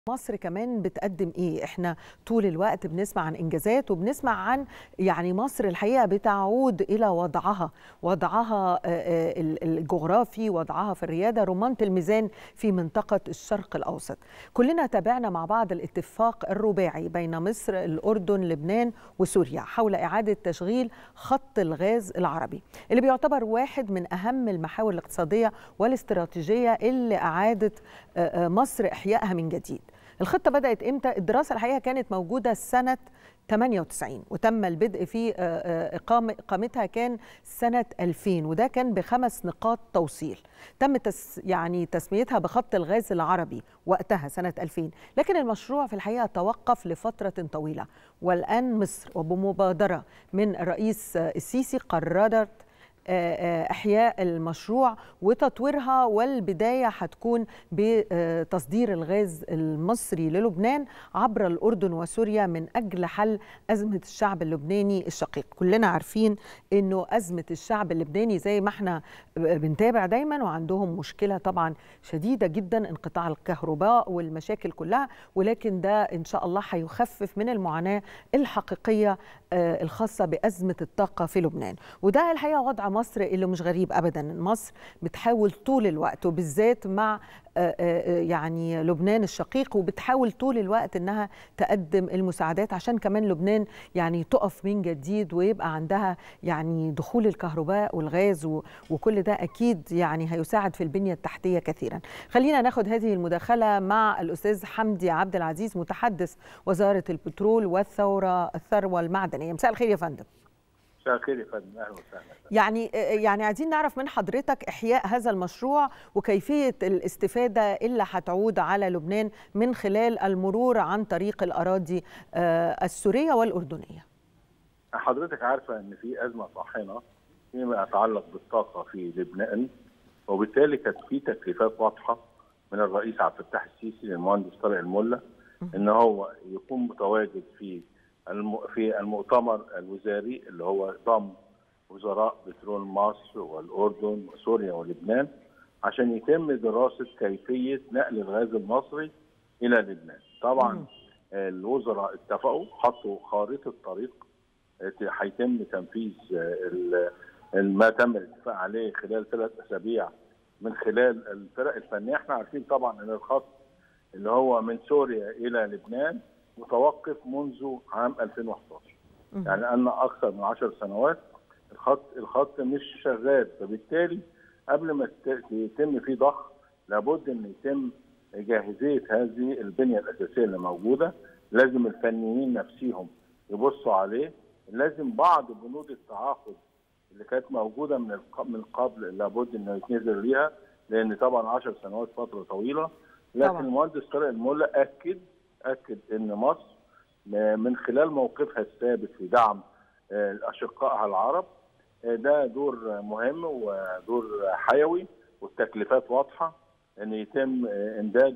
مصر كمان بتقدم ايه احنا طول الوقت بنسمع عن انجازات وبنسمع عن يعني مصر الحقيقه بتعود الى وضعها وضعها الجغرافي وضعها في الرياده رمانه الميزان في منطقه الشرق الاوسط كلنا تابعنا مع بعض الاتفاق الرباعي بين مصر الاردن لبنان وسوريا حول اعاده تشغيل خط الغاز العربي اللي بيعتبر واحد من اهم المحاور الاقتصاديه والاستراتيجيه اللي اعادت مصر احيائها من جديد الخطة بدأت إمتى؟ الدراسة الحقيقة كانت موجودة سنة 98 وتم البدء في إقامة إقامتها كان سنة 2000 وده كان بخمس نقاط توصيل تم تس يعني تسميتها بخط الغاز العربي وقتها سنة 2000 لكن المشروع في الحقيقة توقف لفترة طويلة والآن مصر وبمبادرة من الرئيس السيسي قررت احياء المشروع وتطويرها والبدايه هتكون بتصدير الغاز المصري للبنان عبر الاردن وسوريا من اجل حل ازمه الشعب اللبناني الشقيق كلنا عارفين انه ازمه الشعب اللبناني زي ما احنا بنتابع دايما وعندهم مشكله طبعا شديده جدا انقطاع الكهرباء والمشاكل كلها ولكن ده ان شاء الله هيخفف من المعاناه الحقيقيه الخاصه بازمه الطاقه في لبنان وده الحقيقه وضع مصر اللي مش غريب ابدا مصر بتحاول طول الوقت وبالذات مع يعني لبنان الشقيق وبتحاول طول الوقت انها تقدم المساعدات عشان كمان لبنان يعني تقف من جديد ويبقى عندها يعني دخول الكهرباء والغاز وكل ده اكيد يعني هيساعد في البنيه التحتيه كثيرا. خلينا ناخد هذه المداخله مع الاستاذ حمدي عبد العزيز متحدث وزاره البترول والثوره الثروه المعدنيه. مساء الخير يا فندم. مساء الخير يا فندم اهلا وسهلا يعني يعني عايزين نعرف من حضرتك احياء هذا المشروع وكيفيه الاستفاده اللي هتعود على لبنان من خلال المرور عن طريق الاراضي السوريه والاردنيه. حضرتك عارفه ان في ازمه طاحنه فيما يتعلق بالطاقه في لبنان وبالتالي كانت في تكليفات واضحه من الرئيس عبد الفتاح السيسي للمهندس طارق الملا ان هو يكون متواجد في في المؤتمر الوزاري اللي هو ضم وزراء بترول مصر والاردن وسوريا ولبنان عشان يتم دراسه كيفيه نقل الغاز المصري الى لبنان. طبعا الوزراء اتفقوا حطوا خارطه طريق هيتم تنفيذ ما تم الاتفاق عليه خلال ثلاث اسابيع من خلال الفرق الفنيه، احنا عارفين طبعا ان الخط اللي هو من سوريا الى لبنان متوقف منذ عام 2011 يعني أن أكثر من 10 سنوات الخط الخط مش شغال فبالتالي قبل ما يتم فيه ضخ لابد أن يتم جاهزية هذه البنية الأساسية اللي موجودة لازم الفنيين نفسهم يبصوا عليه لازم بعض بنود التعاقد اللي كانت موجودة من من قبل لابد أنه يتنزل ليها لأن طبعا 10 سنوات فترة طويلة لكن طبعا. المهندس طارق الملا أكد اكد ان مصر من خلال موقفها الثابت في دعم اشقائها العرب ده دور مهم ودور حيوي والتكليفات واضحه ان يتم امداد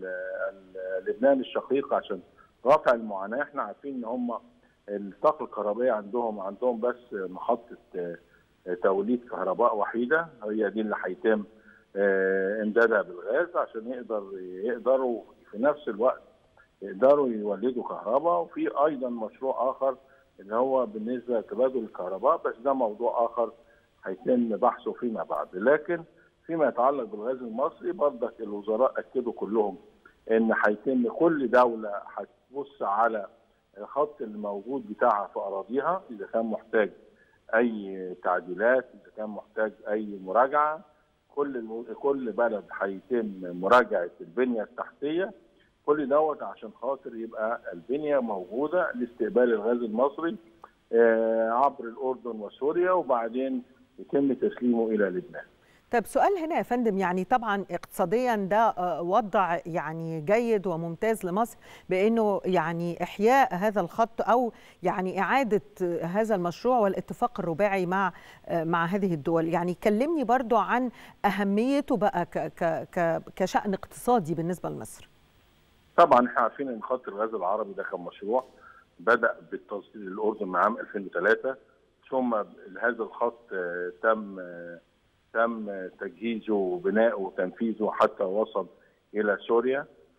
لبنان الشقيق عشان رفع المعاناه احنا عارفين ان هم الطاقه الكهربائيه عندهم عندهم بس محطه توليد كهرباء وحيده هي دي اللي هيتم امدادها بالغاز عشان يقدر يقدروا في نفس الوقت يقدروا يولدوا كهرباء وفي ايضا مشروع اخر اللي هو بالنسبه لتبادل الكهرباء بس ده موضوع اخر هيتم بحثه فيما بعد لكن فيما يتعلق بالغاز المصري برضك الوزراء اكدوا كلهم ان هيتم كل دوله هتبص على الخط الموجود بتاعها في اراضيها اذا كان محتاج اي تعديلات اذا كان محتاج اي مراجعه كل كل بلد هيتم مراجعه البنيه التحتيه كل دوت عشان خاطر يبقى البنيه موجوده لاستقبال الغاز المصري عبر الاردن وسوريا وبعدين يتم تسليمه الى لبنان. طب سؤال هنا يا فندم يعني طبعا اقتصاديا ده وضع يعني جيد وممتاز لمصر بانه يعني احياء هذا الخط او يعني اعاده هذا المشروع والاتفاق الرباعي مع مع هذه الدول يعني كلمني برضو عن اهميته بقى كشان اقتصادي بالنسبه لمصر. طبعا احنا عارفين ان خط الغاز العربي ده كان مشروع بدا بالتصدير للاردن من عام 2003 ثم هذا الخط تم تم تجهيزه وبنائه وتنفيذه حتى وصل الى سوريا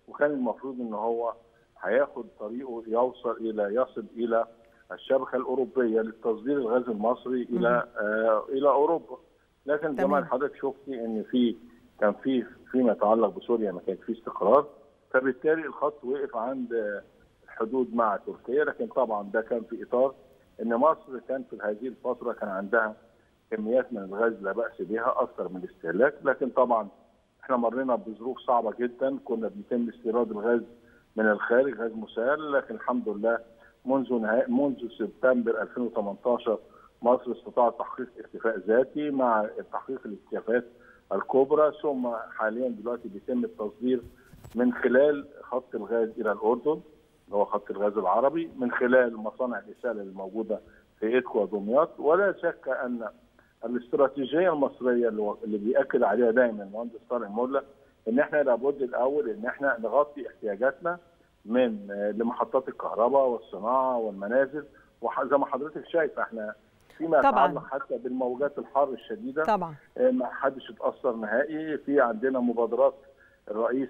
وكان المفروض ان هو هياخد طريقه يوصل الى يصل الى الشبكه الاوروبيه لتصدير الغاز المصري الى آه الى اوروبا لكن زي ما حضرتك شفتي ان في كان في فيما يتعلق بسوريا ما كانش في استقرار فبالتالي الخط وقف عند الحدود مع تركيا لكن طبعا ده كان في اطار ان مصر كان في هذه الفتره كان عندها كميات من الغاز لا باس بها اكثر من الاستهلاك لكن طبعا احنا مرينا بظروف صعبه جدا كنا بيتم استيراد الغاز من الخارج غاز مسال لكن الحمد لله منذ نهاية منذ سبتمبر 2018 مصر استطاعت تحقيق اكتفاء ذاتي مع تحقيق الاكتفاءات الكبرى ثم حاليا دلوقتي بيتم التصدير من خلال خط الغاز الى الاردن اللي هو خط الغاز العربي من خلال مصانع الاساله الموجوده في ايدكو ودمياط ولا شك ان الاستراتيجيه المصريه اللي بياكد عليها دايما المهندس طارق مولا ان احنا لابد الاول ان احنا نغطي احتياجاتنا من لمحطات الكهرباء والصناعه والمنازل وزي ما حضرتك شايفه احنا فيما يتعلق حتى بالموجات الحر الشديده طبعا ما حدش اتاثر نهائي في عندنا مبادرات الرئيس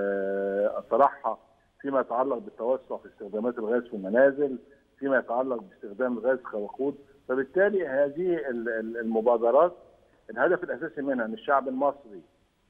طرحها فيما يتعلق بالتوسع في استخدامات الغاز في المنازل فيما يتعلق باستخدام الغاز كوقود فبالتالي هذه المبادرات الهدف الاساسي منها ان الشعب المصري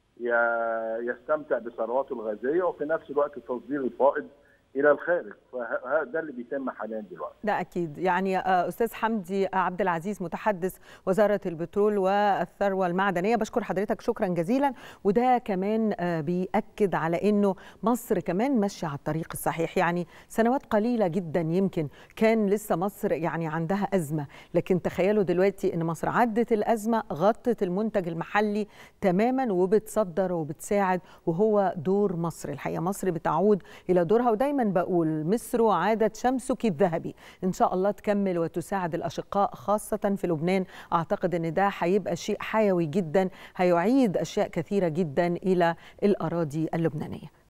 يستمتع بثرواته الغازيه وفي نفس الوقت تصدير الفائض الى الخارج فده اللي بيتم حاليا دلوقتي ده اكيد يعني استاذ حمدي عبد العزيز متحدث وزاره البترول والثروه المعدنيه بشكر حضرتك شكرا جزيلا وده كمان بياكد على انه مصر كمان ماشيه على الطريق الصحيح يعني سنوات قليله جدا يمكن كان لسه مصر يعني عندها ازمه لكن تخيلوا دلوقتي ان مصر عدت الازمه غطت المنتج المحلي تماما وبتصدر وبتساعد وهو دور مصر الحقيقه مصر بتعود الى دورها ودايما دايما بقول مصر عادت شمسك الذهبي ان شاء الله تكمل وتساعد الاشقاء خاصه في لبنان اعتقد ان ده هيبقى شيء حيوي جدا هيعيد اشياء كثيره جدا الى الاراضي اللبنانيه